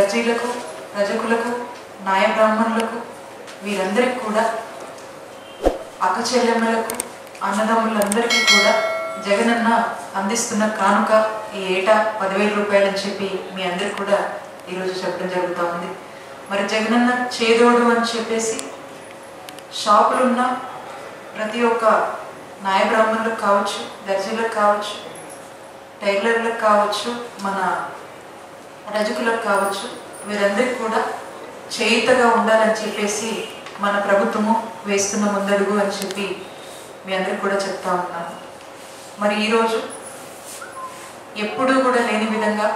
దర్జీలకు రజకులకు నాయ బ్రాహ్మణులకు వీరందరికీ కూడా అక్క చెల్లెమ్మలకు అన్నదమ్ములందరికీ కూడా జగనన్న అందిస్తున్న కానుక ఈ ఏటా పదివేల రూపాయలని చెప్పి మీ అందరికి కూడా ఈరోజు చెప్పడం జరుగుతూ ఉంది మరి జగనన్న చేదోడు అని చెప్పేసి షాపులున్న ప్రతి ఒక్క నాయ బ్రాహ్మణులకు కావచ్చు దర్జీలకు కావచ్చు టైలర్లకు కావచ్చు మన రజకులకు కావచ్చు వీరందరికీ కూడా చేయితగా ఉండాలని చెప్పేసి మన ప్రభుత్వము వేస్తున్న ముందడుగు అని చెప్పి మీ అందరికి కూడా చెప్తా ఉన్నాను మరి ఈరోజు ఎప్పుడూ కూడా లేని విధంగా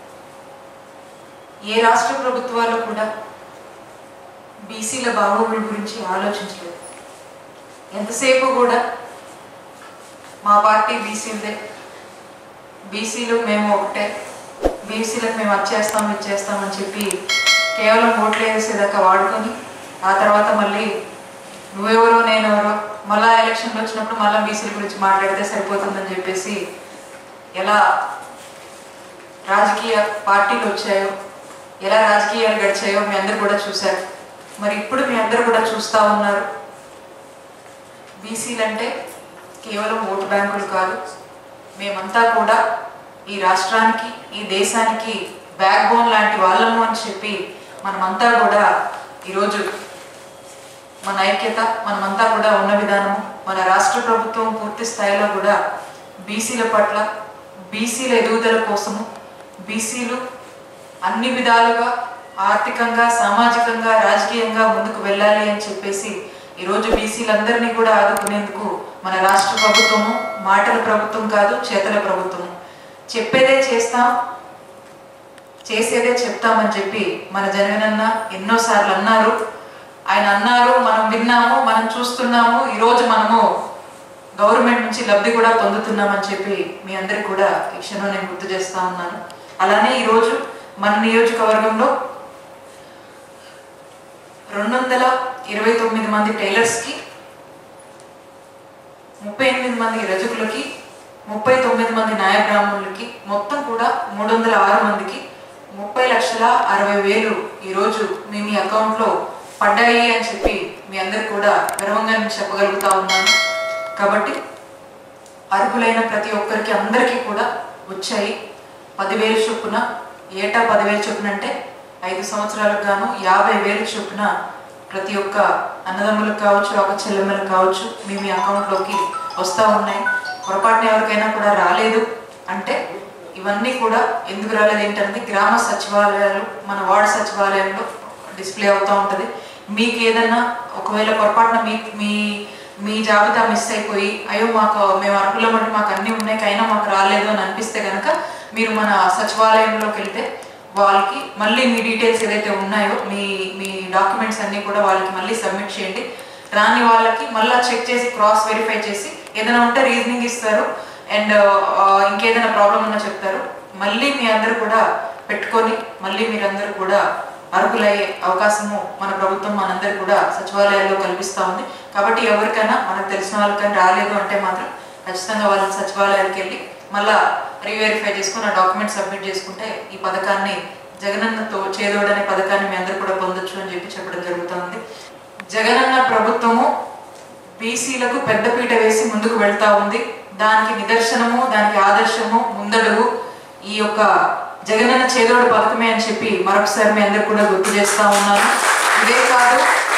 ఏ రాష్ట్ర ప్రభుత్వాలు కూడా బీసీల బాగోగుల గురించి ఆలోచించలేదు ఎంతసేపు కూడా మా పార్టీ బీసీలదే బీసీలు మేము ఒకటే బీసీలకు మేము వచ్చేస్తాం ఇచ్చేస్తాం అని చెప్పి కేవలం ఓట్లు వేసేదాకా వాడుకొని ఆ తర్వాత మళ్ళీ నువ్వెవరో నేనెవరో మళ్ళా ఎలక్షన్లు వచ్చినప్పుడు మళ్ళీ బీసీల గురించి మాట్లాడితే సరిపోతుందని చెప్పేసి ఎలా రాజకీయ పార్టీలు వచ్చాయో ఎలా రాజకీయాలు గడిచాయో మీ అందరు కూడా చూశారు మరి ఇప్పుడు మీ అందరు కూడా చూస్తూ ఉన్నారు బీసీలు అంటే కేవలం ఓటు బ్యాంకులు కాదు మేమంతా కూడా ఈ రాష్ట్రానికి ఈ దేశానికి బ్యాక్ బోన్ లాంటి వాళ్ళము అని చెప్పి మనమంతా కూడా ఈరోజు మన ఐక్యత మనమంతా కూడా ఉన్న విధానము మన రాష్ట్ర ప్రభుత్వం పూర్తి స్థాయిలో కూడా బీసీల పట్ల బీసీల ఎదుగుదల కోసము బీసీలు అన్ని విధాలుగా ఆర్థికంగా సామాజికంగా రాజకీయంగా ముందుకు వెళ్ళాలి అని చెప్పేసి ఈరోజు బీసీలందరినీ కూడా ఆదుకునేందుకు మన రాష్ట్ర ప్రభుత్వము మాటల ప్రభుత్వం కాదు చేతల ప్రభుత్వము చెప్పేదే చేస్తాం చేసేదే చెప్తామని చెప్పి మన జగనన్న ఎన్నోసార్లు అన్నారు ఆయన అన్నారు మనం విన్నాము మనం చూస్తున్నాము ఈరోజు మనము గవర్నమెంట్ నుంచి లబ్ధి కూడా పొందుతున్నామని చెప్పి మీ అందరికి కూడా ఈ క్షణం నేను గుర్తు చేస్తా ఉన్నాను అలానే ఈరోజు మన నియోజకవర్గంలో రెండు వందల ఇరవై తొమ్మిది మంది టైలర్స్కి ముప్పై ఎనిమిది మంది రజకులకి ముప్పై తొమ్మిది మంది న్యాయ బ్రాహ్మణులకి మొత్తం కూడా మూడు వందల ఆరు మందికి ముప్పై లక్షల అరవై వేలు ఈరోజు మీ మీ అకౌంట్లో పడ్డాయి అని చెప్పి మీ అందరికి కూడా గర్వంగా నేను చెప్పగలుగుతా ఉన్నాను కాబట్టి అర్హులైన ప్రతి ఒక్కరికి అందరికీ కూడా వచ్చాయి పదివేలు చొప్పున ఏటా పదివేలు చొప్పున అంటే ఐదు సంవత్సరాలకు గాను యాభై వేలు చొప్పున ప్రతి ఒక్క అన్నదమ్ములకు కావచ్చు ఒక చెల్లెమ్మలకు కావచ్చు మీ మీ అకౌంట్లోకి వస్తూ ఉన్నాయి పొరపాటున ఎవరికైనా కూడా రాలేదు అంటే ఇవన్నీ కూడా ఎందుకు రాలేదు ఏంటంటే గ్రామ సచివాలయాలు మన వార్డు సచివాలయంలో డిస్ప్లే అవుతూ ఉంటుంది మీకు ఏదైనా ఒకవేళ పొరపాటున మీ మీ మీ జాబితా మిస్ అయిపోయి అయ్యో మాకు మేము అర్హులం అంటే మాకు అన్నీ ఉన్నాయి అయినా మాకు రాలేదు అని అనిపిస్తే కనుక మీరు మన సచివాలయంలోకి వెళ్తే వాళ్ళకి మళ్ళీ మీ డీటెయిల్స్ ఏదైతే ఉన్నాయో మీ మీ డాక్యుమెంట్స్ అన్నీ కూడా వాళ్ళకి మళ్ళీ సబ్మిట్ చేయండి రాని వాళ్ళకి మళ్ళీ చెక్ చేసి క్రాస్ వెరిఫై చేసి ఏదైనా ఉంటే రీజనింగ్ ఇస్తారు అండ్ ఇంకేదైనా ప్రాబ్లం ఉన్నా చెప్తారు మళ్ళీ మీ అందరూ కూడా పెట్టుకొని మళ్ళీ మీరందరూ కూడా అర్హులయ్యే అవకాశము మన ప్రభుత్వం మనందరూ కూడా సచివాలయాల్లో కల్పిస్తూ ఉంది కాబట్టి ఎవరికైనా మనకు తెలిసిన వాళ్ళకైనా రాలేదు అంటే మాత్రం ఖచ్చితంగా వాళ్ళ సచివాలయానికి వెళ్ళి మళ్ళా రీవెరిఫై చేసుకుని ఆ డాక్యుమెంట్ సబ్మిట్ చేసుకుంటే ఈ పథకాన్ని జగనన్నతో చేదోడనే పథకాన్ని మీ అందరూ కూడా పొందొచ్చు అని చెప్పి చెప్పడం జరుగుతుంది జగనన్న ప్రభుత్వము బీసీలకు పెద్దపీట వేసి ముందుకు వెళ్తా ఉంది దానికి నిదర్శనము దానికి ఆదర్శము ముందడుగు ఈ యొక్క జగనన్న చేదోడు పథకమే అని చెప్పి మరొకసారి మీ అందరు కూడా గుర్తు చేస్తా ఉన్నాను ఇదే కాదు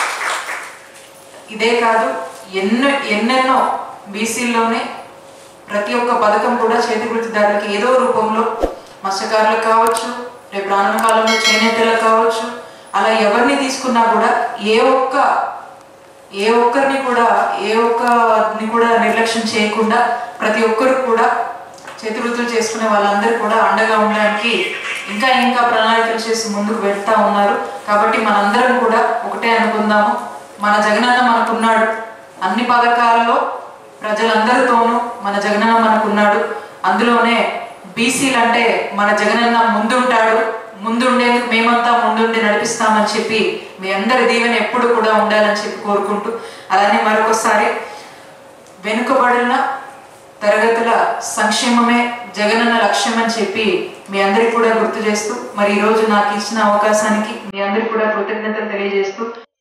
ఇదే కాదు ఎన్నో ఎన్నెన్నో బీసీల్లోనే ప్రతి ఒక్క పథకం కూడా చేతి వృత్తిదారులకి ఏదో రూపంలో మత్స్యకారులకు కావచ్చు రేపు రానున్న కాలంలో చేనేతలకు కావచ్చు అలా ఎవరిని తీసుకున్నా కూడా ఏ ఒక్క ఏ ఒక్కరిని కూడా ఏ ఒక్కరిని కూడా నిర్లక్ష్యం చేయకుండా ప్రతి ఒక్కరు కూడా చేతి వృత్తులు చేసుకునే వాళ్ళందరూ కూడా అండగా ఉండడానికి ఇంకా ఇంకా ప్రణాళికలు చేసి ముందుకు వెళ్తా ఉన్నారు కాబట్టి మనందరం కూడా ఒకటే అనుకుందాము మన జగనన్న మనకున్నాడు అన్ని పథకాలలో ప్రజలందరితోనూ మన జగనన్న మనకున్నాడు అందులోనే బీసీలు అంటే మన జగనన్న ముందుంటాడు ముందుండేందుకు మేమంతా ముందుండి నడిపిస్తామని చెప్పి మీ అందరి దీవెన ఎప్పుడు కూడా ఉండాలని చెప్పి కోరుకుంటూ అలానే మరొకసారి వెనుకబడిన తరగతుల సంక్షేమమే జగనన్న లక్ష్యం అని చెప్పి మీ అందరికి కూడా గుర్తు చేస్తూ మరి ఈ రోజు నాకు ఇచ్చిన అవకాశానికి మీ అందరికి కూడా కృతజ్ఞతలు తెలియజేస్తూ